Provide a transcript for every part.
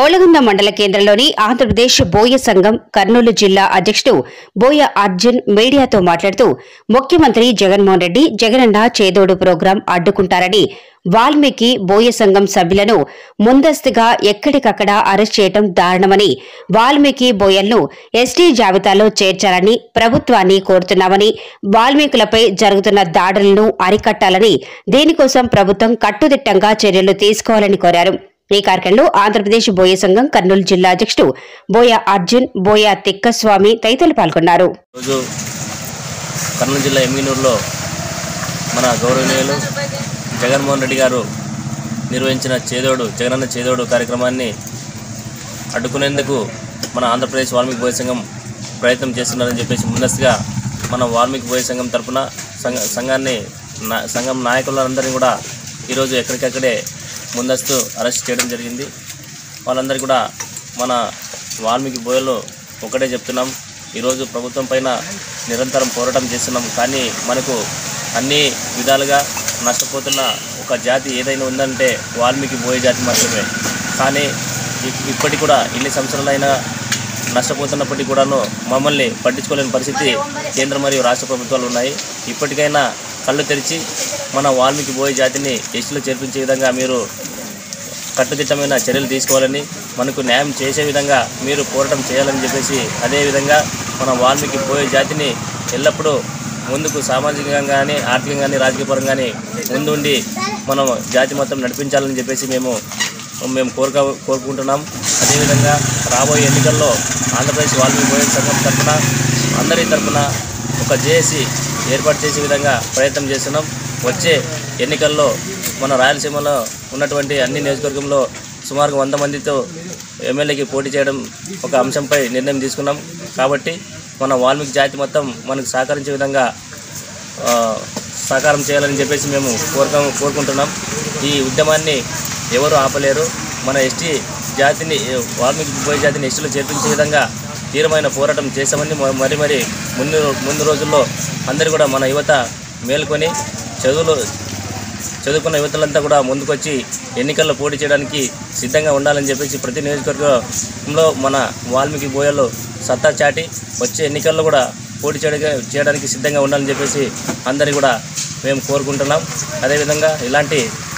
బోలగుంద మండల కేంద్రంలోని ఆంధ్రప్రదేశ్ బోయ సంఘం కర్నూలు జిల్లా అధ్యక్షుడు బోయ అర్జున్ మీడియాతో మాట్లాడుతూ ముఖ్యమంత్రి జగన్మోహన్ రెడ్డి జగనన్న చేదోడు ప్రోగ్రాం అడ్డుకుంటారని వాల్మీకి బోయ సంఘం సభ్యులను ముందస్తుగా ఎక్కడికక్కడ అరెస్ట్ చేయడం దారుణమని వాల్మీకి బోయలను ఎస్టీ జాబితాలో చేర్చాలని ప్రభుత్వాన్ని కోరుతున్నామని వాల్మీకులపై జరుగుతున్న దాడులను అరికట్టాలని దీనికోసం ప్రభుత్వం కట్టుదిట్టంగా చర్యలు తీసుకోవాలని కోరారు ఈ కార్యక్రమంలో ఆంధ్రప్రదేశ్ బోయ సంఘం కర్నూలు జిల్లా అధ్యక్షుడు బోయ అర్జున్ బోయ తిక్కస్వామి తదితరులు పాల్గొన్నారు రోజు కర్నూలు జిల్లా ఎమ్మిగనూరులో మన గౌరవనీయులు జగన్మోహన్ రెడ్డి గారు నిర్వహించిన చేదోడు జగనన్న చేదోడు కార్యక్రమాన్ని అడ్డుకునేందుకు మన ఆంధ్రప్రదేశ్ వాల్మీకి బోయ సంఘం ప్రయత్నం చేస్తున్నారని చెప్పేసి ముందస్తుగా మన వాల్మీకి బోయ సంఘం తరపున సంఘ సంఘాన్ని నా- సంఘం నాయకులందరినీ కూడా ఈరోజు ఎక్కడికక్కడే ముందస్తు అరెస్ట్ చేయడం జరిగింది వాళ్ళందరికీ కూడా మన వాల్మీకి బోయలో ఒకటే చెప్తున్నాం ఈరోజు ప్రభుత్వం పైన నిరంతరం పోరాటం చేస్తున్నాం కానీ మనకు అన్ని విధాలుగా నష్టపోతున్న ఒక జాతి ఏదైనా ఉందంటే వాల్మీకి బోయ జాతి మాత్రమే కానీ ఇప్- ఇప్పటికి కూడా ఇన్ని సంవత్సరాలైనా నష్టపోతున్నప్పటికీ కూడాను మమ్మల్ని పట్టించుకోలేని పరిస్థితి కేంద్ర మరియు రాష్ట్ర ప్రభుత్వాలు ఉన్నాయి ఇప్పటికైనా కళ్ళు తెరిచి మన వాల్మీకి బోయ జాతిని ఎస్టీలో చేర్పించే విధంగా మీరు కట్టుదిట్టమైన చర్యలు తీసుకోవాలని మనకు న్యాయం చేసే విధంగా మీరు పోరాటం చేయాలని చెప్పేసి అదేవిధంగా మన వాల్మీకి పోయే జాతిని ఎల్లప్పుడూ ముందుకు సామాజికంగా కానీ ఆర్థికంగా కానీ రాజకీయపరంగా కానీ ముందుండి మనం జాతి మొత్తం నడిపించాలని చెప్పేసి మేము మేము కోరుక కోరుకుంటున్నాం అదేవిధంగా రాబోయే ఎన్నికల్లో ఆంధ్రప్రదేశ్ వాల్మీకి పోయే సంఘం తరఫున అందరి తరఫున ఒక జేఏసీ ఏర్పాటు చేసే విధంగా ప్రయత్నం చేస్తున్నాం వచ్చే ఎన్నికల్లో మన రాయలసీమలో ఉన్నటువంటి అన్ని నియోజకవర్గంలో సుమారు వంద మందితో ఎమ్మెల్యేకి పోటీ చేయడం ఒక అంశంపై నిర్ణయం తీసుకున్నాం కాబట్టి మన వాల్మీకి జాతి మొత్తం మనకు సహకరించే విధంగా ఆ, సహకారం చేయాలని చెప్పేసి మేము కోరుక కోరుకుంటున్నాం ఈ ఉద్యమాన్ని ఎవరు ఆపలేరు మన ఎస్టీ జాతిని వాల్మీకి బోయ జాతిని ఎస్టీలో చేర్పించే విధంగా తీవ్రమైన పోరాటం చేశామని మ- మరి మరి ముందు ముందు రోజుల్లో అందరూ కూడా మన యువత మేల్కొని చదువులు చదువుకున్న యువతలంతా కూడా ముందుకొచ్చి ఎన్నికల్లో పోటీ చేయడానికి సిద్ధంగా ఉండాలని చెప్పేసి ప్రతి నియోజకవర్గంలో మన వాల్మీకి బోయలు సత్తా చాటి వచ్చే ఎన్నికల్లో కూడా పోటీ చేయడానికి చేయడానికి సిద్ధంగా ఉండాలని చెప్పేసి అందరినీ కూడా మేము కోరుకుంటున్నాం అదేవిధంగా ఇలాంటి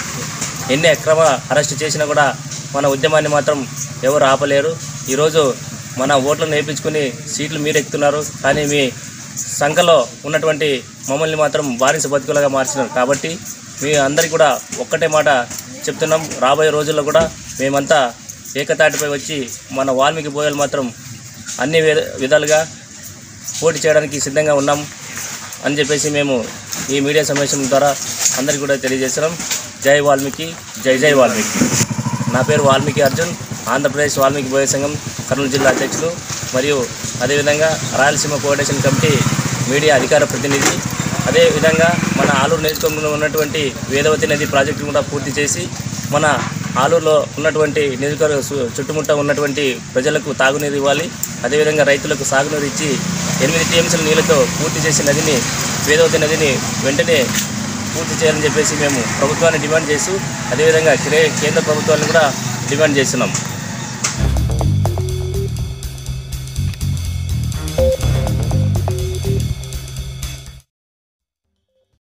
ఎన్ని అక్రమ అరెస్ట్ చేసినా కూడా మన ఉద్యమాన్ని మాత్రం ఎవరు ఆపలేరు ఈరోజు మన ఓట్లను వేయించుకుని సీట్లు మీరు ఎక్కుతున్నారు కానీ మీ సంఖలో ఉన్నటువంటి మమ్మల్ని మాత్రం బానిస బతుకులుగా మార్చినారు కాబట్టి మీ అందరికీ కూడా ఒక్కటే మాట చెప్తున్నాం రాబోయే రోజుల్లో కూడా మేమంతా ఏకతాటిపై వచ్చి మన వాల్మీకి బోయలు మాత్రం అన్ని విధ- విధాలుగా పోటీ చేయడానికి సిద్ధంగా ఉన్నాం అని చెప్పేసి మేము ఈ మీడియా సమావేశం ద్వారా అందరికీ కూడా తెలియజేస్తున్నాం జై వాల్మీకి జై జై వాల్మీకి నా పేరు వాల్మీకి అర్జున్ ఆంధ్రప్రదేశ్ వాల్మీకి బోయ సంఘం కర్నూలు జిల్లా అధ్యక్షులు మరియు అదేవిధంగా రాయలసీమ కోఆర్డినేషన్ కమిటీ మీడియా అధికార ప్రతినిధి అదేవిధంగా మన ఆలూరు నియోజకవర్గంలో ఉన్నటువంటి వేదవతి నది ప్రాజెక్టును కూడా పూర్తి చేసి మన ఆలూరులో ఉన్నటువంటి నియోజకవర్గ సు- చుట్టుముట్ట ఉన్నటువంటి ప్రజలకు తాగునీరు ఇవ్వాలి అదేవిధంగా రైతులకు సాగునీరు ఇచ్చి ఎనిమిది టీఎంసీల నీళ్ళతో పూర్తి చేసి నదిని వేదవతి నదిని వెంటనే పూర్తి చేయాలని చెప్పేసి మేము ప్రభుత్వాన్ని డిమాండ్ చేస్తూ అదేవిధంగా కే- కేంద్ర ప్రభుత్వాన్ని కూడా డిమాండ్ చేస్తున్నాం